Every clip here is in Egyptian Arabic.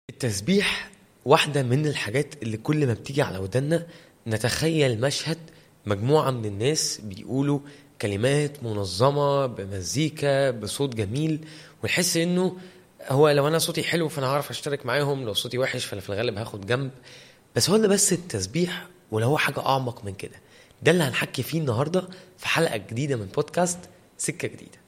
التسبيح واحدة من الحاجات اللي كل ما بتيجي على ودنا نتخيل مشهد مجموعة من الناس بيقولوا كلمات منظمة بمزيكا بصوت جميل ونحس انه هو لو انا صوتي حلو فانا هعرف اشترك معاهم لو صوتي وحش فانا في الغالب هاخد جنب بس هو ده بس التسبيح ولا هو حاجة اعمق من كده ده اللي هنحكي فيه النهاردة في حلقة جديدة من بودكاست سكة جديدة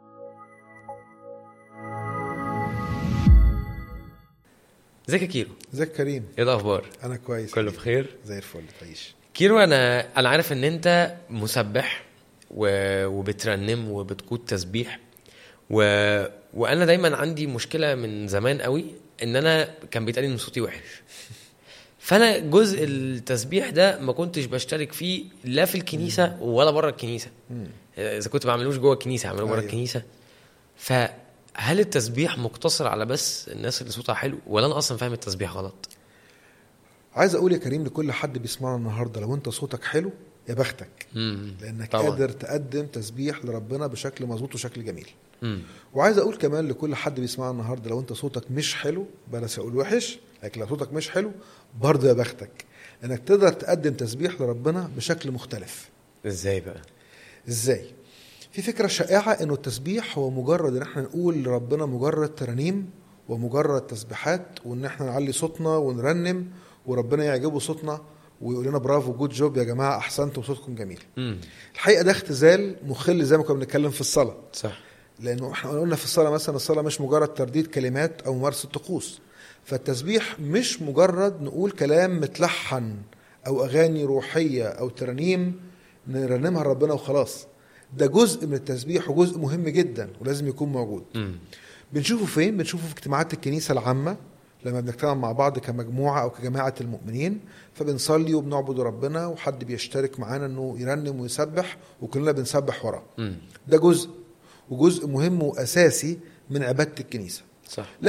ازيك يا كيرو ازيك كريم ايه الاخبار انا كويس كله بخير زي الفل تعيش كيرو انا انا عارف ان انت مسبح و... وبترنم وبتقود تسبيح و... وانا دايما عندي مشكله من زمان قوي ان انا كان بيتقال لي ان صوتي وحش فانا جزء التسبيح ده ما كنتش بشترك فيه لا في الكنيسه ولا بره الكنيسه اذا كنت بعملوش جوه الكنيسه اعمله بره أيوة. الكنيسه فهل التسبيح مقتصر على بس الناس اللي صوتها حلو ولا انا اصلا فاهم التسبيح غلط عايز اقول يا كريم لكل حد بيسمعنا النهارده لو انت صوتك حلو يا بختك امم لانك طبعا. قادر تقدم تسبيح لربنا بشكل مظبوط وشكل جميل امم وعايز اقول كمان لكل حد بيسمعنا النهارده لو انت صوتك مش حلو بلاش اقول وحش لكن لو صوتك مش حلو برضه يا بختك انك تقدر تقدم تسبيح لربنا بشكل مختلف ازاي بقى ازاي في فكره شائعه انه التسبيح هو مجرد ان احنا نقول لربنا مجرد ترانيم ومجرد تسبيحات وان احنا نعلي صوتنا ونرنم وربنا يعجبه صوتنا ويقول لنا برافو جود جوب يا جماعه احسنتم صوتكم جميل امم الحقيقه ده اختزال مخل زي ما كنا بنتكلم في الصلاه صح لانه احنا قلنا في الصلاه مثلا الصلاه مش مجرد ترديد كلمات او ممارسه طقوس فالتسبيح مش مجرد نقول كلام متلحن او اغاني روحيه او ترانيم نرنمها لربنا وخلاص ده جزء من التسبيح وجزء مهم جدا ولازم يكون موجود امم بنشوفه فين بنشوفه في اجتماعات الكنيسه العامه لما بنجتمع مع بعض كمجموعه او كجماعه المؤمنين فبنصلي وبنعبد ربنا وحد بيشترك معانا انه يرنم ويسبح وكلنا بنسبح وراه امم ده جزء وجزء مهم واساسي من عباده الكنيسه صح